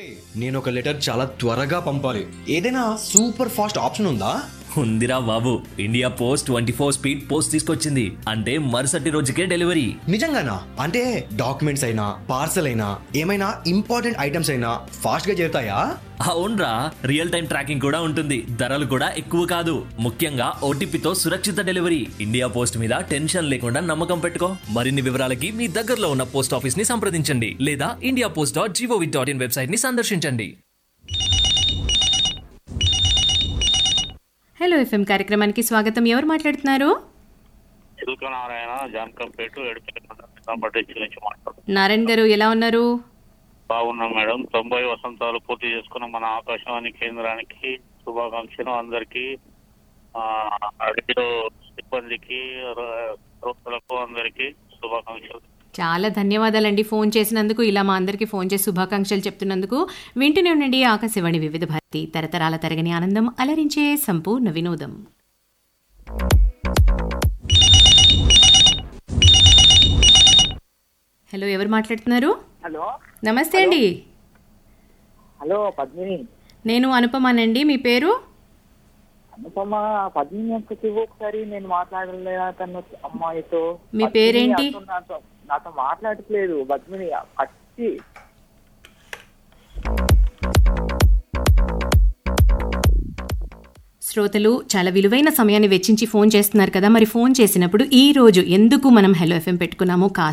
నేను ఒక లెటర్ చాలా త్వరగా పంపాలి ఏదైనా సూపర్ ఫాస్ట్ ఆప్షన్ ఉందా ఉందిరా బాబు India post twenty four speed post తీసుకొచ్చింది అంటే మరుసటి రోజుకే డెలివరీ నిజంగానా అంటే డాక్యుమెంట్స్ అయినా పార్సల్ అయినా ఏమైనా ఇంపార్టెంట్ ఐటమ్స్ అయినా ఫాస్ట్ గా చేరుతాయా అవునరా రియల్ టైం ట్రాకింగ్ కూడా ఉంటుంది ధరలు కూడా ఎక్కువ కాదు ముఖ్యంగా ఓటీపీతో సురక్షిత డెలివరీ ఇండియా పోస్ట్ మీద టెన్షన్ లేకుండా నమ్మకం పెట్టుకో మరిన్ని వివరాలకి మీ దగ్గరలో ఉన్న పోస్ట్ ఆఫీస్ ని సంప్రదించండి లేదా India post dot G O V dot in website ని సందర్శించండి హలో ఎఫ్ఎం కార్యక్రమానికి స్వాగతం ఎవరు మాట్లాడుతున్నారు చిలుక నారాయణ జాన్కంపేట ఎడుపల్లి పట్టించి నుంచి మాట్లాడుతున్నాం నారాయణ గారు ఎలా ఉన్నారు బాగున్నాం మేడం తొంభై వసంతాలు పూర్తి చేసుకున్న మన ఆకాశవాణి కేంద్రానికి శుభాకాంక్షలు అందరికీ ఆ, రేడియో సిబ్బందికి ర- శ్రోతలకు అందరికీ శుభాకాంక్షలు చాలా ధన్యవాదాలండి ఫోన్ చేసినందుకు ఇలా మా అందరికీ ఫోన్ చేసి శుభాకాంక్షలు చెప్తున్నందుకు వింటూనే ఉండండి ఆకాశవాణి వివిధ భారతి తరతరాల తరగని ఆనందం అలరించే సంపూర్ణ వినోదం హలో ఎవరు మాట్లాడుతున్నారు హలో నమస్తే అండి హలో పద్మిని నేను అనుపమానండి మీ పేరు అనుపమ పద్మిని ఎంత ఇవ్వు ఒకసారి నేను మాట్లాడలేదా తను అమ్మాయితో మీ పద్మిని పేరేంటి? అసలు నాతో నాతో మాట్లాడట్లేదు పద్మిని పచ్చి శ్రోతలు చాలా విలువైన సమయాన్ని వెచ్చించి ఫోన్ చేస్తున్నారు కదా మరి ఫోన్ చేసినప్పుడు ఈ రోజు ఎందుకు మనం హెలో ఎఫ్ఎం పెట్టుకున్నామో కాస్త